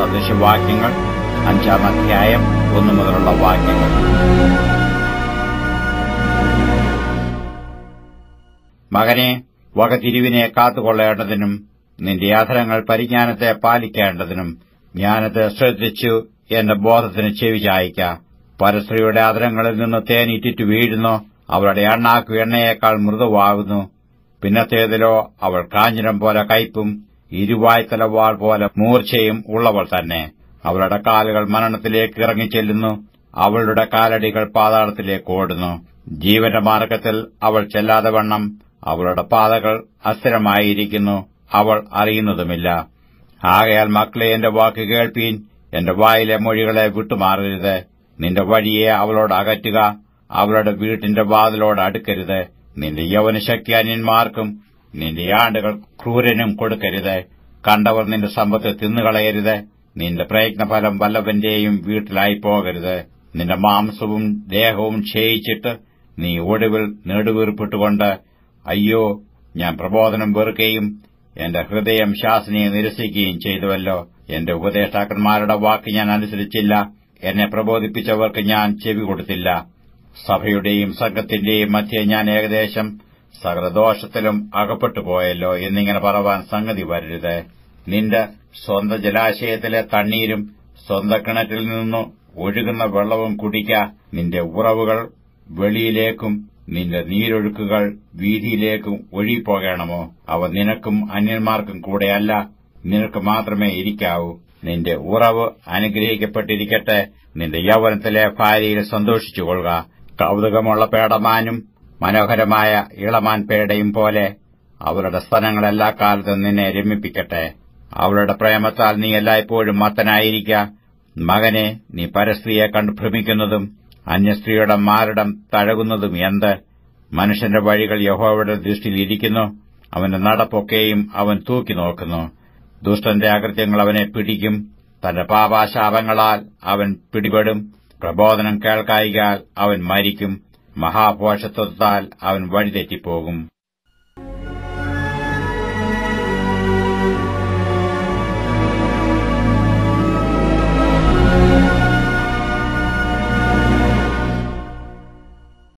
സദൃശവാക്യങ്ങൾ അഞ്ചാം അധ്യായം ഒന്നു മുതലുള്ള വാക്യങ്ങൾ മകനെ വകതിരിവിനെ കാത്തുകൊള്ളേണ്ടതിനും നിന്റെ അധരങ്ങൾ പരിജ്ഞാനത്തെ പാലിക്കേണ്ടതിനും ഞാനത് ശ്രദ്ധിച്ചു എന്റെ ബോധത്തിന് ചെവി ചായിക്ക പരസ്ത്രീയുടെ അധരങ്ങളിൽ നിന്ന് തേനിറ്റിറ്റ് വീഴുന്നു അവളുടെ അണ്ണാക്കു എണ്ണയേക്കാൾ മൃദുവാകുന്നു പിന്നത്തേതിലോ അവൾ കാഞ്ഞിരം പോലെ കയ്പും ഇരുവായ്ത്തലവാൾ പോലെ മൂർച്ചയും ഉള്ളവൾ തന്നെ അവളുടെ കാലുകൾ മരണത്തിലേക്ക് ഇറങ്ങിച്ചെല്ലുന്നു അവളുടെ കാലടികൾ പാതാളത്തിലേക്ക് ഓടുന്നു ജീവന്റെ മാർഗത്തിൽ അവൾ ചെല്ലാതെ വണ്ണം അവളുടെ പാതകൾ അസ്ഥിരമായിരിക്കുന്നു അവൾ അറിയുന്നതുമില്ല ആകയാൽ മക്കളെ എന്റെ വാക്ക് കേൾപ്പീൻ എന്റെ വായിലെ മൊഴികളെ വിട്ടുമാറരുത് നിന്റെ വഴിയെ അവളോട് അകറ്റുക അവളുടെ വീട്ടിന്റെ വാതിലോട് അടുക്കരുത് നിന്റെ യൗവനശക്തി അന്യന്മാർക്കും നിന്റെ ആണ്ടുകൾ ക്രൂരനും കൊടുക്കരുത് കണ്ടവർ നിന്റെ സമ്പത്ത് തിന്നുകളയരുത് നിന്റെ പ്രയത്നഫലം വല്ലവന്റെയും വീട്ടിലായി പോകരുത് നിന്റെ മാംസവും ദേഹവും ക്ഷയിച്ചിട്ട് നീ ഒടുവിൽ നെടുവീർപ്പിട്ടുകൊണ്ട് അയ്യോ ഞാൻ പ്രബോധനം വെറുക്കുകയും എന്റെ ഹൃദയം ശാസനയെ നിരസിക്കുകയും ചെയ്തുവല്ലോ എന്റെ ഉപദേഷ്ടാക്കന്മാരുടെ വാക്ക് ഞാൻ അനുസരിച്ചില്ല എന്നെ പ്രബോധിപ്പിച്ചവർക്ക് ഞാൻ ചെവി കൊടുത്തില്ല സഭയുടെയും സംഘത്തിന്റെയും മധ്യേ ഞാൻ ഏകദേശം സകലദോഷത്തിലും അകപ്പെട്ടു പോയല്ലോ എന്നിങ്ങനെ പറവാൻ സംഗതി വരരുത് നിന്റെ സ്വന്തം ജലാശയത്തിലെ തണ്ണീരും സ്വന്തം കിണറ്റിൽ നിന്നു ഒഴുകുന്ന വെള്ളവും കുടിക്ക നിന്റെ ഉറവുകൾ വെളിയിലേക്കും നിന്റെ നീരൊഴുക്കുകൾ വീതിയിലേക്കും ഒഴുകിപ്പോകണമോ അവ നിനക്കും അന്യന്മാർക്കും കൂടെയല്ല നിനക്ക് മാത്രമേ ഇരിക്കാവൂ നിന്റെ ഉറവ് അനുഗ്രഹിക്കപ്പെട്ടിരിക്കട്ടെ നിന്റെ യൗവനത്തിലെ ഭാര്യയിൽ സന്തോഷിച്ചുകൊള്ളുക കൗതുകമുള്ള പേടമാനും മനോഹരമായ ഇളമാൻ പേടയും പോലെ അവളുടെ സ്ഥലങ്ങളെല്ലാ കാലത്തും നിന്നെ രമിപ്പിക്കട്ടെ അവളുടെ പ്രേമത്താൽ നീ എല്ലായ്പ്പോഴും മത്തനായിരിക്ക മകനെ നീ പരസ്ത്രീയെ കണ്ടു ഭ്രമിക്കുന്നതും അന്യസ്ത്രീയുടെ മാരടം തഴകുന്നതും എന്ത് മനുഷ്യന്റെ വഴികൾ യഹോവയുടെ ദൃഷ്ടിയിൽ ഇരിക്കുന്നു അവന്റെ നടപ്പൊക്കെയും അവൻ തൂക്കി നോക്കുന്നു ദുഷ്ടന്റെ അകൃത്യങ്ങൾ അവനെ പിടിക്കും തന്റെ പാപാശാപങ്ങളാൽ അവൻ പിടിപെടും പ്രബോധനം കേൾക്കായികാൽ അവൻ മരിക്കും മഹാപോഷത്വത്താൽ അവൻ വഴിതെറ്റിപ്പോകും